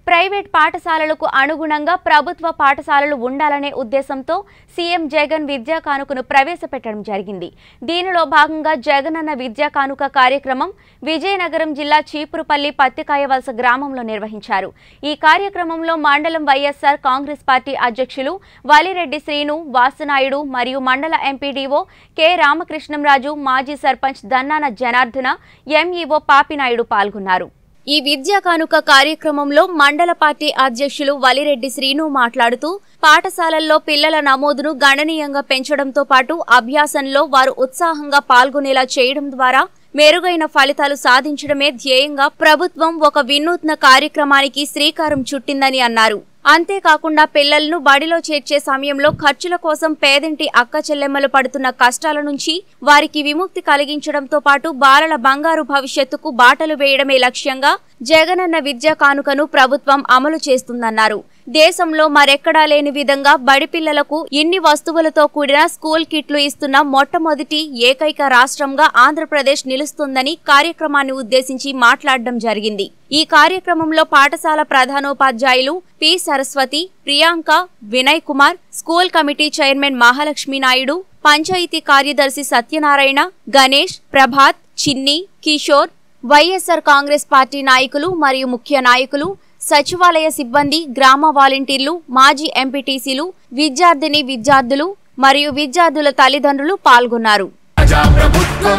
Private పాఠశాలలకు అనుగుణంగా ప్రభుత్వ పాఠశాలలు ఉండాలనే ఉద్దేశంతో సీఎం జగన్ విద్యా కానుకను ప్రవేశపెట్టడం జరిగింది దీనిలో భాగంగా జగనన్న విద్యా కానుక కార్యక్రమం విజయనగరం జిల్లా చీపురుపల్లి పత్తికాయ వలస గ్రామంలో నిర్వహించారు ఈ కార్యక్రమంలో మండలం వైఎస్ఆర్ కాంగ్రెస్ పార్టీ అధ్యక్షులు వాలిరెడ్డి శ్రీను వాసునాయుడు మరియు మండల ఎంపీడీఓ కె రామకృష్ణంరాజు మాజీ సర్పంచ్ దన్నాన జనార్దన ఎంఈఓ పాపినాయుడు పాల్గొన్నారు ఈ విద్యా కానుక కార్యక్రమంలో మండల పార్టీ అధ్యక్షులు వలిరెడ్డి శ్రీను మాట్లాడుతూ పాఠశాలల్లో పిల్లల నమోదును గణనీయంగా పెంచడంతో పాటు అభ్యాసంలో వారు ఉత్సాహంగా పాల్గొనేలా చేయడం ద్వారా మెరుగైన ఫలితాలు సాధించడమే ధ్యేయంగా ప్రభుత్వం ఒక వినూత్న కార్యక్రమానికి శ్రీకారం చుట్టిందని అన్నారు అంతేకాకుండా పిల్లలను బడిలో చేర్చే సమయంలో ఖర్చుల కోసం పేదింటి అక్క చెల్లెమ్మలు పడుతున్న కష్టాల నుంచి వారికి విముక్తి కలిగించడంతో పాటు బాలల బంగారు భవిష్యత్తుకు బాటలు వేయడమే లక్ష్యంగా జగనన్న విద్యా కానుకను ప్రభుత్వం అమలు చేస్తుందన్నారు దేశంలో మరెక్కడా లేని విధంగా బడి పిల్లలకు ఇన్ని వస్తువులతో కూడిన స్కూల్ కిట్లు ఇస్తున్న మొట్టమొదటి ఏకైక రాష్ట్రంగా ఆంధ్రప్రదేశ్ నిలుస్తుందని కార్యక్రమాన్ని ఉద్దేశించి మాట్లాడడం జరిగింది ఈ కార్యక్రమంలో పాఠశాల ప్రధానోపాధ్యాయులు P Saraswathi Priyanka Vinay Kumar school committee chairman Mahalakshmi Naidu పంచాయతీ కార్యదర్శి సత్యనారాయణ గణేష్ ప్రభాత్ చిన్ని కిషోర్ వైఎస్ఆర్ కాంగ్రెస్ పార్టీ నాయకులు మరియు ముఖ్య నాయకులు సచివాలయ సిబ్బంది గ్రామ వాలంటీర్లు మాజీ ఎంపీటీసీలు విద్యార్థిని విద్యార్థులు మరియు విద్యార్థుల తల్లిదండ్రులు పాల్గొన్నారు ప్రజాప్రభుత్వం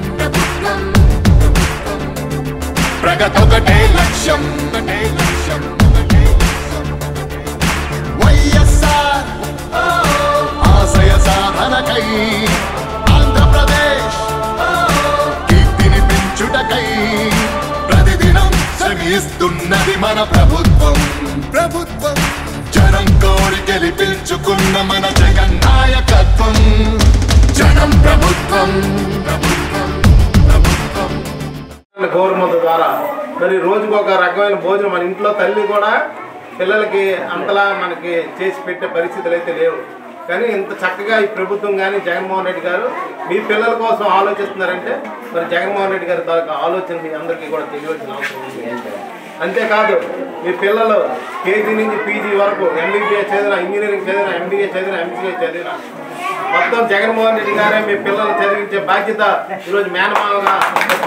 ప్రగతొకటే లక్ష్యం ఒకటే లక్ష్యం ఒకటే లక్ష్యం. వైఎస్ఆర్ ఆశయ సాధనకై ఆంధ్రప్రదేశ్ కీర్తిని పెంచుటకై ప్రతిదినం శ్రమిస్తున్నది మన ప్రభుత్వం ప్రభుత్వం జనం కోరి గెలిపించుకున్న మన జగన్ నాయకత్వం జనం ప్రభుత్వం ప్రభుత్వం ప్రభుత్వం గౌరవముద్ద ద్వారా మరి రోజుకు ఒక రకమైన భోజనం మన ఇంట్లో తల్లి కూడా పిల్లలకి అంతలా మనకి చేసి పెట్టే పరిస్థితులు అయితే లేవు కానీ ఇంత చక్కగా ఈ ప్రభుత్వం కానీ జగన్మోహన్ రెడ్డి గారు మీ పిల్లల కోసం ఆలోచిస్తున్నారంటే మరి జగన్మోహన్ రెడ్డి గారి తాలూకా ఆలోచన మీ అందరికీ కూడా తెలియవలసిన అవసరం ఉంది అంతేకాదు మీ పిల్లలు కేజీ నుంచి పీజీ వరకు ఎంబీబీఎస్ చదివిన ఇంజనీరింగ్ చదివిన ఎంబీఏ చదివిన ఎంసీఏ చదివిన మొత్తం జగన్మోహన్ రెడ్డి గారే మీ పిల్లలు చదివించే బాధ్యత ఈరోజు మేనమావగా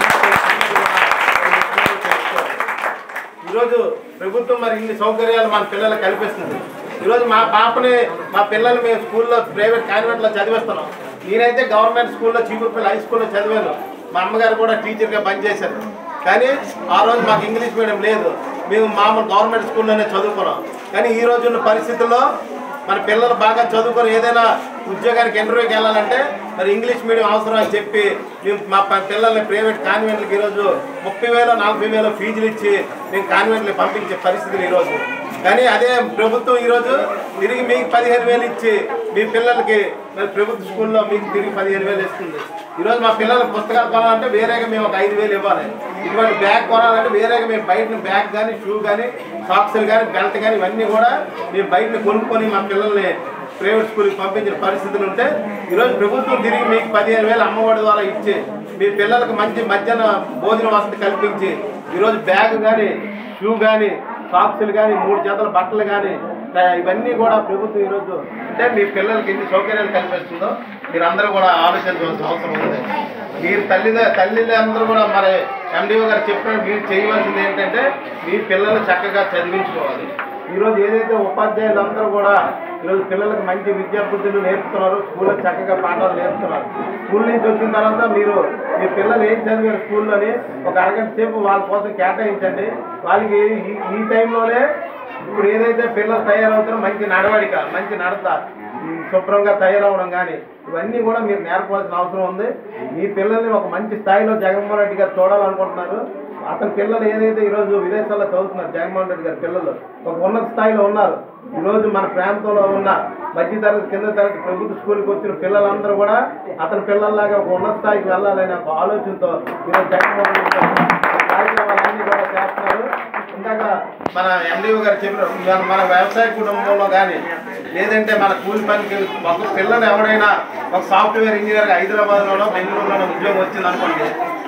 ఈరోజు ప్రభుత్వం మరి ఇన్ని సౌకర్యాలు మన పిల్లలకు కల్పిస్తుంది ఈరోజు మా పాపని మా పిల్లలు మేము స్కూల్లో ప్రైవేట్ కాన్వెంట్లో చదివిస్తున్నాం నేనైతే గవర్నమెంట్ స్కూల్లో చీపురుపల్లి హై స్కూల్లో చదివాను మా అమ్మగారు కూడా టీచర్గా పనిచేశారు కానీ ఆ రోజు మాకు ఇంగ్లీష్ మీడియం లేదు మేము మామూలు గవర్నమెంట్ స్కూల్లోనే చదువుకున్నాం కానీ ఈ రోజు ఉన్న పరిస్థితుల్లో మన పిల్లలు బాగా చదువుకొని ఏదైనా ఉద్యోగానికి ఇంటర్వ్యూకి వెళ్ళాలంటే మరి ఇంగ్లీష్ మీడియం అవసరం అని చెప్పి మేము మా ప- పిల్లల్ని ప్రైవేట్ కాన్వెంట్లకి ఈరోజు ముప్పై వేలు నలభై వేలు ఫీజులు ఇచ్చి మేము కాన్వెంట్లకి పంపించే పరిస్థితులు ఈరోజు కానీ అదే ప్రభుత్వం ఈరోజు తిరిగి మీకు పదిహేను వేలు ఇచ్చి మీ పిల్లలకి మరి ప్రభుత్వ స్కూల్లో మీకు తిరిగి పదిహేను వేలు ఇస్తుంది ఈరోజు మా పిల్లలకు పుస్తకాలు కొనాలంటే వేరేగా మేము ఒక ఐదు వేలు ఇవ్వాలి ఇటువంటి బ్యాగ్ కొనాలంటే వేరేగా మేము బయట బ్యాగ్ కానీ షూ కానీ సాక్స్లు కానీ బెల్ట్ కానీ ఇవన్నీ కూడా మేము బయట కొనుక్కొని మా పిల్లల్ని ప్రైవేట్ స్కూల్కి పంపించిన పరిస్థితులు ఉంటే ఈరోజు ప్రభుత్వం తిరిగి మీకు పదిహేను వేలు అమ్మఒడి ద్వారా ఇచ్చి మీ పిల్లలకు మంచి మధ్యాహ్న భోజన వసతి కల్పించి ఈరోజు బ్యాగ్ కానీ షూ కానీ సాక్స్లు కానీ మూడు జతల బట్టలు కానీ ఇవన్నీ కూడా ప్రభుత్వం ఈరోజు అంటే మీ పిల్లలకి ఎన్ని సౌకర్యాలు కల్పిస్తుందో మీరు అందరూ కూడా ఆలోచించవలసిన అవసరం ఉంది మీరు తల్లి తల్లిదండ్రులు అందరూ కూడా మరి ఎండిఓ గారు చెప్పినట్టు మీరు చేయవలసింది ఏంటంటే మీ పిల్లలు చక్కగా చదివించుకోవాలి ఈరోజు ఏదైతే ఉపాధ్యాయులు అందరూ కూడా ఈరోజు పిల్లలకు మంచి విద్యా బుద్ధులు నేర్పుతున్నారు స్కూల్లో చక్కగా పాఠాలు నేర్పుతున్నారు స్కూల్ నుంచి వచ్చిన తర్వాత మీరు మీ పిల్లలు ఏం చదివారు స్కూల్లోని ఒక అరగంట సేపు వాళ్ళ కోసం కేటాయించండి వాళ్ళకి ఈ- ఈ టైంలోనే ఇప్పుడు ఏదైతే పిల్లలు తయారవుతారో మంచి నడవడిక మంచి నడత ఉమ్, శుభ్రంగా తయారవడం కానీ ఇవన్నీ కూడా మీరు నేర్పవలసిన అవసరం ఉంది మీ పిల్లల్ని ఒక మంచి స్థాయిలో జగన్మోహన్ రెడ్డి గారు చూడాలనుకుంటున్నారు అతని పిల్లలు ఏదైతే ఈరోజు విదేశాల్లో చదువుతున్నారు జగన్మోహన్ రెడ్డి గారి పిల్లలు ఒక ఉన్నత స్థాయిలో ఉన్నారు ఈరోజు మన ప్రాంతంలో ఉన్న మధ్య తరగతి కింద తరగతి ప్రభుత్వ స్కూల్కి వచ్చిన పిల్లలందరూ కూడా అతని పిల్లల్లాగా ఒక ఉన్నత స్థాయికి వెళ్ళాలనే ఒక ఆలోచనతో ఈరోజు జగన్మోహన్ రెడ్డి గారు కార్యక్రమాలన్నీ కూడా చేస్తున్నారు ఇందాక మన ఎండిఓ గారు చెప్పినారు మన- మన వ్యవసాయ కుటుంబంలో కానీ లేదంటే మన కూలి పనికి ఒక పిల్లలు ఎవరైనా ఒక సాఫ్ట్వేర్ ఇంజనీర్ హైదరాబాద్లోనో బెంగళూరులోనో ఉద్యోగం వచ్చింది అనుకోండి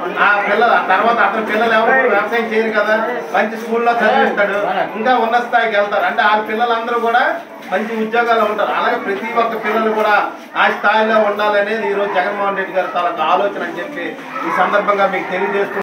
ఆ పిల్లలు ఆ తర్వాత అతని పిల్లలు ఎవరు వ్యవసాయం చేయరు కదా మంచి స్కూల్లో చదివిస్తాడు ఇంకా ఉన్నత స్థాయికి వెళ్తారు అంటే ఆ పిల్లలందరూ కూడా మంచి ఉద్యోగాల్లో ఉంటారు అలాగే ప్రతి ఒక్క పిల్లలు కూడా ఆ స్థాయిలో ఉండాలనేది ఈరోజు జగన్మోహన్ రెడ్డి గారి తన ఆలోచన అని చెప్పి ఈ సందర్భంగా మీకు తెలియజేస్తూ